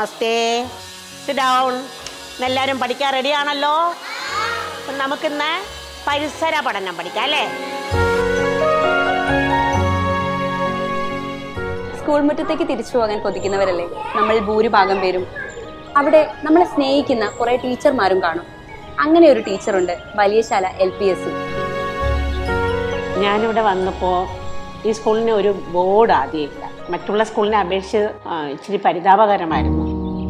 നമസ്തേ down എല്ലാവരും പഠിക്കാൻ റെഡിയാണല്ലോ അപ്പം നമുക്കിന്ന് പരിസര പഠനം പഠിക്കാം അല്ലേ സ്കൂൾ മുറ്റത്തേക്ക് തിരിച്ചു പോകാൻ കൊതിക്കുന്നവരല്ലേ നമ്മൾ ഭൂരിഭാഗം പേരും അവിടെ നമ്മളെ സ്നേഹിക്കുന്ന കുറെ ടീച്ചർമാരും കാണും അങ്ങനെ ഒരു ടീച്ചറുണ്ട് വലിയശാല എൽ പി എസ് ഞാനിവിടെ വന്നപ്പോൾ ഈ സ്കൂളിന് ഒരു ബോർഡ് ആദ്യമില്ല മറ്റുള്ള സ്കൂളിനെ അപേക്ഷിച്ച് ആ, ഇച്ചിരി പരിതാപകരമായിരുന്നു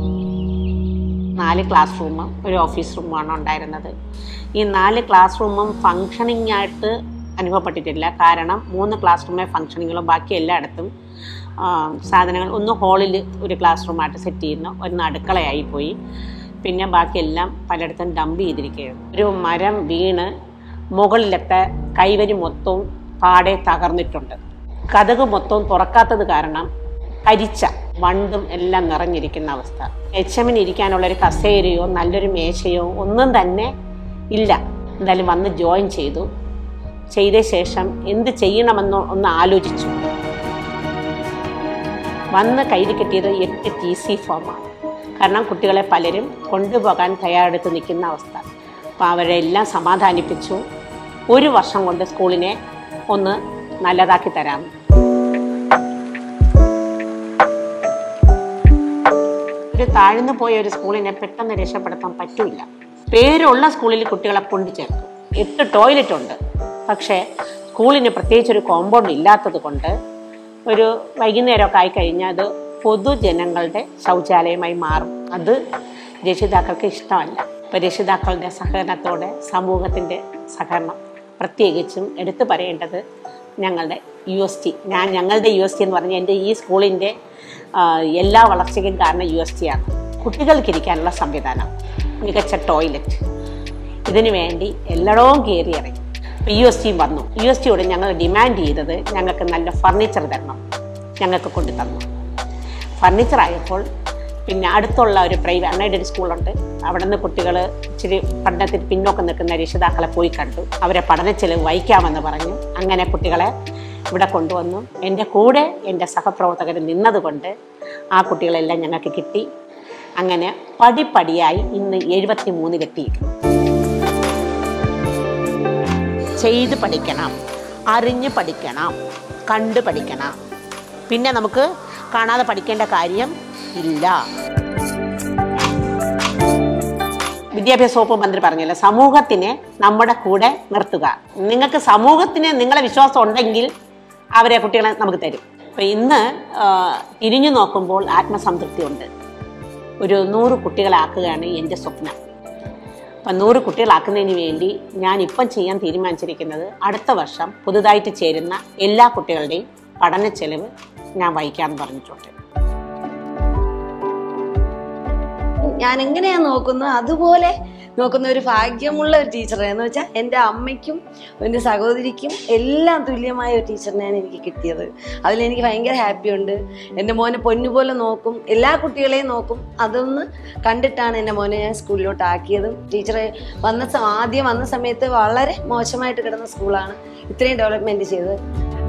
നാല് ക്ലാസ് റൂമും ഒരു ഓഫീസ് റൂമുമാണ് ഉണ്ടായിരുന്നത് ഈ നാല് ക്ലാസ് റൂമും ഫങ്ഷനിങ് ആയിട്ട് അനുഭവപ്പെട്ടിട്ടില്ല കാരണം മൂന്ന് ക്ലാസ് റൂമേ ഫങ്ഷനിങ്ങുള്ളൂ ബാക്കി എല്ലായിടത്തും ആ, സാധനങ്ങൾ ഒന്ന് ഹാളിൽ ഒരു ക്ലാസ് റൂമായിട്ട് സെറ്റ് ചെയ്യുന്നു ഒന്ന് അടുക്കളയായി പോയി പിന്നെ ബാക്കിയെല്ലാം പലയിടത്തും ഡംപ് ചെയ്തിരിക്കുകയാണ് ഒരു മരം വീണ് മുകളിലത്തെ കൈവരി മൊത്തവും പാടെ തകർന്നിട്ടുണ്ട് കഥക് മൊത്തവും തുറക്കാത്തത് കാരണം കരിച്ച വണ്ടും എല്ലാം നിറഞ്ഞിരിക്കുന്ന അവസ്ഥ എച്ച് എമ്മിന് ഇരിക്കാനുള്ള ഒരു കസേരയോ നല്ലൊരു മേശയോ ഒന്നും തന്നെ ഇല്ല എന്തായാലും വന്ന് ജോയിൻ ചെയ്തു ചെയ്ത ശേഷം എന്ത് ചെയ്യണമെന്ന് ഒന്ന് ആലോചിച്ചു വന്ന് കയ്യിൽ കിട്ടിയത് എട്ട് ടി സി ഫോമാണ് കാരണം കുട്ടികളെ പലരും കൊണ്ടുപോകാൻ തയ്യാറെടുത്ത് നിൽക്കുന്ന അവസ്ഥ അപ്പോൾ അവരെ എല്ലാം സമാധാനിപ്പിച്ചു ഒരു വർഷം കൊണ്ട് സ്കൂളിനെ ഒന്ന് നല്ലതാക്കി തരാം ഒരു താഴ്ന്നു പോയ ഒരു സ്കൂളിനെ പെട്ടെന്ന് രക്ഷപ്പെടുത്താൻ പറ്റില്ല പേരുള്ള സ്കൂളിൽ കുട്ടികളെ കൊണ്ടു ചേർക്കും എട്ട് ടോയ്ലറ്റ് ഉണ്ട് പക്ഷേ സ്കൂളിന് പ്രത്യേകിച്ച് ഒരു കോമ്പൗണ്ട് ഇല്ലാത്തത് കൊണ്ട് ഒരു വൈകുന്നേരമൊക്കെ ആയി കഴിഞ്ഞാൽ അത് പൊതുജനങ്ങളുടെ ശൗചാലയമായി മാറും അത് രക്ഷിതാക്കൾക്ക് ഇഷ്ടമല്ല അപ്പോൾ രക്ഷിതാക്കളുടെ സഹകരണത്തോടെ സമൂഹത്തിൻ്റെ സഹകരണം പ്രത്യേകിച്ചും എടുത്തു പറയേണ്ടത് ഞങ്ങളുടെ യു എസ് ടി ഞാൻ ഞങ്ങളുടെ യു എസ് ടി എന്ന് പറഞ്ഞാൽ എൻ്റെ ഈ സ്കൂളിൻ്റെ ആ, എല്ലാ വളർച്ചയ്ക്കും കാരണം യു എസ് ടി ആണ് കുട്ടികൾക്കിരിക്കാനുള്ള സംവിധാനം മികച്ച ടോയ്ലറ്റ് ഇതിനു വേണ്ടി എല്ലായിടവും കയറി ഇറങ്ങി അപ്പോൾ യു എസ് ടിയും വന്നു യു എസ് ടിയോട് ഞങ്ങൾ ഡിമാൻഡ് ചെയ്തത് ഞങ്ങൾക്ക് നല്ല ഫർണിച്ചർ തരണം ഞങ്ങൾക്ക് കൊണ്ടു തന്നു ഫർണിച്ചർ ആയപ്പോൾ പിന്നെ അടുത്തുള്ള ഒരു പ്രൈവറ്റ് അൺഎയ്ഡഡ് സ്കൂളുണ്ട് അവിടെ നിന്ന് കുട്ടികൾ ഇച്ചിരി പഠനത്തിൽ പിന്നോക്കം നിൽക്കുന്ന രക്ഷിതാക്കളെ പോയി കണ്ടു അവരെ പഠന ചെലവ് വഹിക്കാമെന്ന് പറഞ്ഞു അങ്ങനെ കുട്ടികളെ ഇവിടെ കൊണ്ടുവന്നു എൻ്റെ കൂടെ എൻ്റെ സഹപ്രവർത്തകർ നിന്നതുകൊണ്ട് ആ കുട്ടികളെല്ലാം ഞങ്ങൾക്ക് കിട്ടി അങ്ങനെ പടിപടിയായി ഇന്ന് എഴുപത്തി മൂന്നിലെത്തിയിരിക്കുന്നു ചെയ്ത് പഠിക്കണം അറിഞ്ഞ് പഠിക്കണം കണ്ട് പഠിക്കണം പിന്നെ നമുക്ക് കാണാതെ പഠിക്കേണ്ട കാര്യം ഇല്ല വിദ്യാഭ്യാസ വകുപ്പ് മന്ത്രി പറഞ്ഞല്ലോ സമൂഹത്തിനെ നമ്മുടെ കൂടെ നിർത്തുക നിങ്ങൾക്ക് സമൂഹത്തിന് നിങ്ങളെ വിശ്വാസം ഉണ്ടെങ്കിൽ അവരെ കുട്ടികളെ നമുക്ക് തരും അപ്പം ഇന്ന് ആ, തിരിഞ്ഞു നോക്കുമ്പോൾ ആത്മസംതൃപ്തി ഉണ്ട് ഒരു നൂറ് കുട്ടികളാക്കുകയാണ് എൻ്റെ സ്വപ്നം അപ്പം നൂറ് കുട്ടികളാക്കുന്നതിന് വേണ്ടി ഞാൻ ഇപ്പം ചെയ്യാൻ തീരുമാനിച്ചിരിക്കുന്നത് അടുത്ത വർഷം പുതുതായിട്ട് ചേരുന്ന എല്ലാ കുട്ടികളുടെയും പഠന ചെലവ് ഞാൻ വഹിക്കാമെന്ന് പറഞ്ഞിട്ടുണ്ട് ഞാൻ എങ്ങനെയാ നോക്കുന്നത് അതുപോലെ നോക്കുന്ന ഒരു ഭാഗ്യമുള്ള ഒരു ടീച്ചറാണ് എന്ന് വെച്ചാൽ എൻ്റെ അമ്മയ്ക്കും എൻ്റെ സഹോദരിക്കും എല്ലാം തുല്യമായ ഒരു ടീച്ചറിനെയാണ് എനിക്ക് കിട്ടിയത് അതിലെനിക്ക് ഭയങ്കര ഹാപ്പി ഉണ്ട് എൻ്റെ മോനെ പൊന്നുപോലെ നോക്കും എല്ലാ കുട്ടികളെയും നോക്കും അതൊന്ന് കണ്ടിട്ടാണ് എൻ്റെ മോനെ ഞാൻ സ്കൂളിലോട്ട് ആക്കിയതും ടീച്ചറെ വന്ന സ- ആദ്യം വന്ന സമയത്ത് വളരെ മോശമായിട്ട് കിടന്ന സ്കൂളാണ് ഇത്രയും ഡെവലപ്മെൻറ്റ് ചെയ്തത്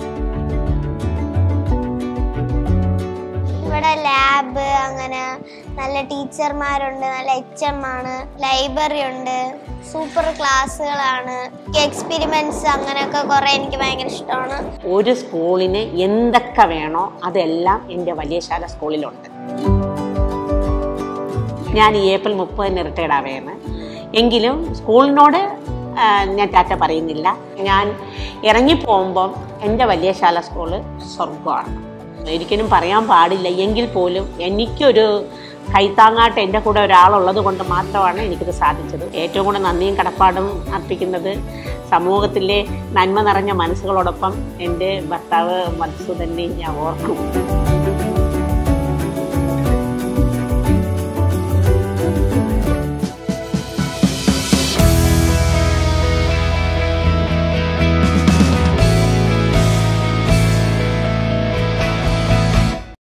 ഇവിടെ ലാബ് അങ്ങനെ നല്ല ടീച്ചർമാരുണ്ട് നല്ല എച്ച് എം ആണ് ലൈബ്രറി ഉണ്ട് സൂപ്പർ ക്ലാസ്സുകളാണ് എക്സ്പെരിമെന്റ്സ് അങ്ങനെയൊക്കെ കുറെ എനിക്ക് ഭയങ്കര ഇഷ്ടമാണ് ഒരു സ്കൂളിന് എന്തൊക്കെ വേണോ അതെല്ലാം എൻ്റെ വലിയ ശാല സ്കൂളിലുണ്ട് ഞാൻ ഈ ഏപ്രിൽ മുപ്പതിന് റിട്ടയർഡ് ആവുകയാണ് എങ്കിലും സ്കൂളിനോട് ആ, ഞാൻ ടാറ്റ പറയുന്നില്ല ഞാൻ ഇറങ്ങിപ്പോകുമ്പം എൻ്റെ വലിയ ശാല സ്കൂള് സ്വർഗമാണ് ഒരിക്കലും പറയാൻ പാടില്ല എങ്കിൽ പോലും എനിക്കൊരു കൈത്താങ്ങായിട്ട് എൻ്റെ കൂടെ ഒരാളുള്ളത് കൊണ്ട് മാത്രമാണ് എനിക്കിത് സാധിച്ചത് ഏറ്റവും കൂടുതൽ നന്ദിയും കടപ്പാടും അർപ്പിക്കുന്നത് സമൂഹത്തിലെ നന്മ നിറഞ്ഞ മനസ്സുകളോടൊപ്പം എൻ്റെ ഭർത്താവ് മധുസൂദനെ ഞാൻ ഓർക്കും